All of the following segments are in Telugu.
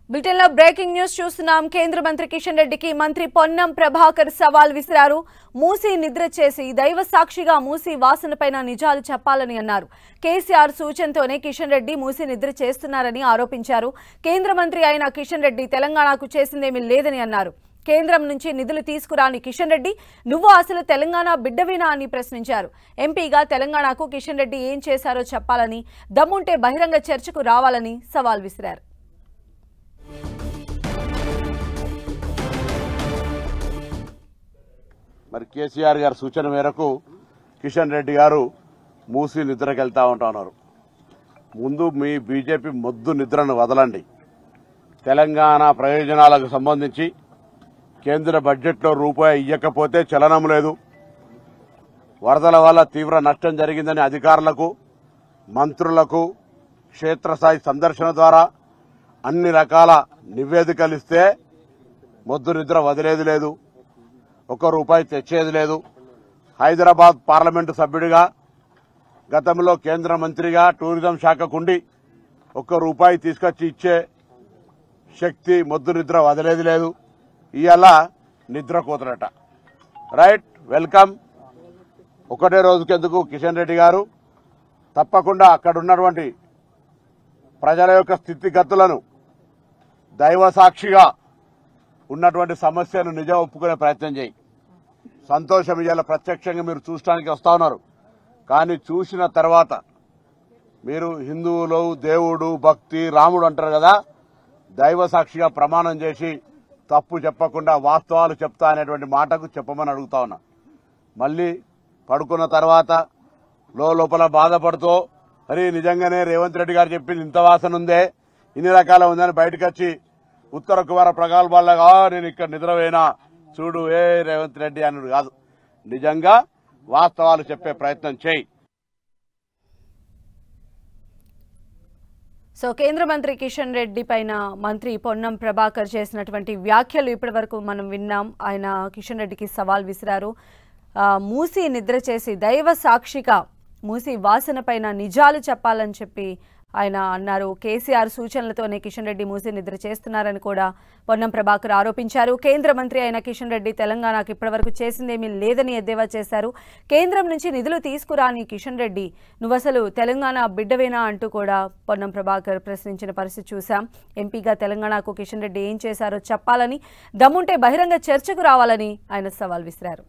బులెటిన్ లో బ్రేకింగ్ న్యూస్ చూస్తున్నాం కేంద్ర మంత్రి కిషన్ రెడ్డికి మంత్రి పొన్నం ప్రభాకర్ సవాల్ విసిరారు మూసి నిద్ర చేసి దైవ సాక్షిగా మూసి వాసనపైన నిజాలు చెప్పాలని అన్నారు కేసీఆర్ సూచనతోనే కిషన్ రెడ్డి మూసి నిద్ర చేస్తున్నారని ఆరోపించారు కేంద్ర మంత్రి అయిన కిషన్ రెడ్డి తెలంగాణకు చేసిందేమీ లేదని అన్నారు కేంద్రం నుంచి నిధులు తీసుకురాని కిషన్ రెడ్డి నువ్వు అసలు తెలంగాణ బిడ్డవేనా అని ప్రశ్నించారు ఎంపీగా తెలంగాణకు కిషన్ రెడ్డి ఏం చేశారో చెప్పాలని దమ్ముంటే బహిరంగ చర్చకు రావాలని సవాల్ విసిరారు మరి కేసీఆర్ గారి సూచన మేరకు కిషన్ రెడ్డి గారు మూసి నిద్రకి వెళ్తా ఉంటున్నారు ముందు మీ బీజేపీ మొద్దు నిద్రను వదలండి తెలంగాణ ప్రయోజనాలకు సంబంధించి కేంద్ర బడ్జెట్లో రూపాయి ఇయ్యకపోతే చలనం లేదు వరదల వల్ల తీవ్ర నష్టం జరిగిందని అధికారులకు మంత్రులకు క్షేత్రస్థాయి సందర్శన ద్వారా అన్ని రకాల నివేదికలు ఇస్తే మొద్దు నిద్ర వదిలేది లేదు ఒక్క రూపాయి తెచ్చేది లేదు హైదరాబాద్ పార్లమెంటు సభ్యుడిగా గతంలో కేంద్ర మంత్రిగా టూరిజం శాఖకుండి ఒక్క రూపాయి తీసుకొచ్చి ఇచ్చే శక్తి మొద్దు నిద్ర వదిలేది లేదు ఇవాళ నిద్ర కూతురట రైట్ వెల్కమ్ ఒకటే రోజుకెందుకు కిషన్ రెడ్డి గారు తప్పకుండా అక్కడ ఉన్నటువంటి ప్రజల యొక్క స్థితిగతులను దైవ సాక్షిగా ఉన్నటువంటి సమస్యను నిజం ఒప్పుకునే ప్రయత్నం చేయి సంతోషం ఇవాళ ప్రత్యక్షంగా మీరు చూడటానికి వస్తా ఉన్నారు కానీ చూసిన తర్వాత మీరు హిందువులు దేవుడు భక్తి రాముడు అంటారు కదా దైవ సాక్షిగా ప్రమాణం చేసి తప్పు చెప్పకుండా వాస్తవాలు చెప్తా అనేటువంటి మాటకు చెప్పమని అడుగుతా ఉన్నా మళ్ళీ పడుకున్న తర్వాత లో లోపల బాధపడుతూ అరే నిజంగానే రేవంత్ రెడ్డి గారు చెప్పింది ఇంత వాసన ఉందే ఇన్ని రకాల ఉందని బయటకు వచ్చి ఉత్తర కుమార ప్రగల్భాలుగా నేను ఇక్కడ నిద్రపోయినా చూడు ఏ రేవంత్ రెడ్డి అన్నాడు కాదు నిజంగా వాస్తవాలు చెప్పే ప్రయత్నం చేయి సో కేంద్ర మంత్రి కిషన్ రెడ్డి పైన మంత్రి పొన్నం ప్రభాకర్ చేసినటువంటి వ్యాఖ్యలు ఇప్పటి వరకు మనం విన్నాం ఆయన కిషన్ రెడ్డికి సవాల్ విసిరారు ఆ, మూసి నిద్ర చేసి దైవ సాక్షిగా మూసి వాసన పైన నిజాలు చెప్పాలని చెప్పి ఆయన అన్నారు కేసీఆర్ సూచనలతోనే కిషన్ రెడ్డి మూసి నిద్ర చేస్తున్నారని కూడా పొన్నం ప్రభాకర్ ఆరోపించారు కేంద్ర మంత్రి అయిన కిషన్ రెడ్డి తెలంగాణకు ఇప్పటివరకు చేసిందేమీ లేదని ఎద్దేవా చేశారు కేంద్రం నుంచి నిధులు తీసుకురాని కిషన్ రెడ్డి నువ్వసలు తెలంగాణ బిడ్డవేనా అంటూ కూడా పొన్నం ప్రభాకర్ ప్రశ్నించిన పరిస్థితి చూశాం ఎంపీగా తెలంగాణకు కిషన్ రెడ్డి ఏం చేశారో చెప్పాలని దమ్ముంటే బహిరంగ చర్చకు రావాలని ఆయన సవాల్ విసిరారు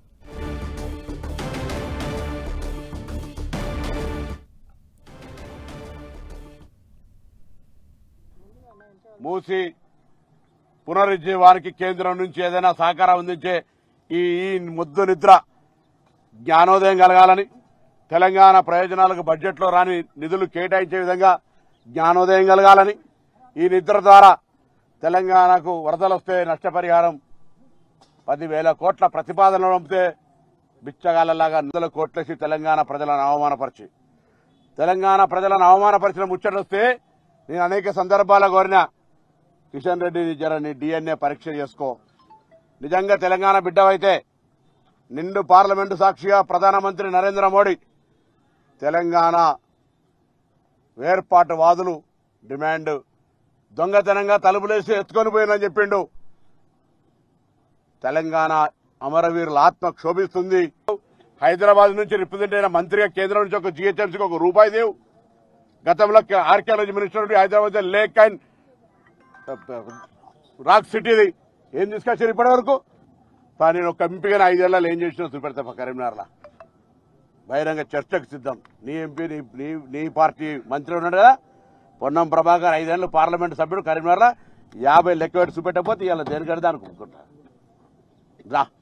మూసి పునరుజ్జీవానికి కేంద్రం నుంచి ఏదైనా సహకారం అందించే ఈ ఈ ముద్దు నిద్ర జ్ఞానోదయం కలగాలని తెలంగాణ ప్రయోజనాలకు బడ్జెట్లో రాని నిధులు కేటాయించే విధంగా జ్ఞానోదయం కలగాలని ఈ నిద్ర ద్వారా తెలంగాణకు వరదలు వస్తే నష్టపరిహారం పదివేల కోట్ల ప్రతిపాదనలు పంపితే బిచ్చగాళ్ళలాగా నిధుల కోట్లేసి తెలంగాణ ప్రజలను అవమానపరిచి తెలంగాణ ప్రజలను అవమానపరిచిన ముచ్చట వస్తే నేను అనేక సందర్భాల్లో కోరిన కిషన్ రెడ్డి జర నీ డిఎన్ఏ పరీక్ష చేసుకో నిజంగా తెలంగాణ బిడ్డవైతే నిండు పార్లమెంటు సాక్షిగా ప్రధానమంత్రి నరేంద్ర మోడీ తెలంగాణ వేర్పాటు వాదులు డిమాండ్ దొంగతనంగా తలుపులేసి ఎత్తుకొని పోయినని చెప్పిండు తెలంగాణ అమరవీరుల ఆత్మ క్షోభిస్తుంది హైదరాబాద్ నుంచి రిప్రజెంట్ అయిన మంత్రిగా కేంద్రం నుంచి ఒక జిహెచ్ఎంసీకి ఒక రూపాయి దేవు గతంలో ఆర్కియాలజీ మినిస్టర్ ఉండి హైదరాబాద్ లేక్ అండ్ రాక్ సిటీది ఏం తీసుకొచ్చారు ఇప్పటి వరకు కానీ నేను ఒక ఎంపీగా ఐదేళ్లలో ఏం చేసినా చూపెడతా కరీంనగర్లో బహిరంగ చర్చకు సిద్ధం నీ ఎంపీ నీ నీ నీ పార్టీ మంత్రి ఉన్నాడు కదా పొన్నం ప్రభాకర్ ఐదేళ్లు పార్లమెంట్ సభ్యుడు కరీంనగర్లో యాభై లెక్క పెట్టి చూపెట్టకపోతే ఇవాళ దేనికంటే అనుకుంటా రా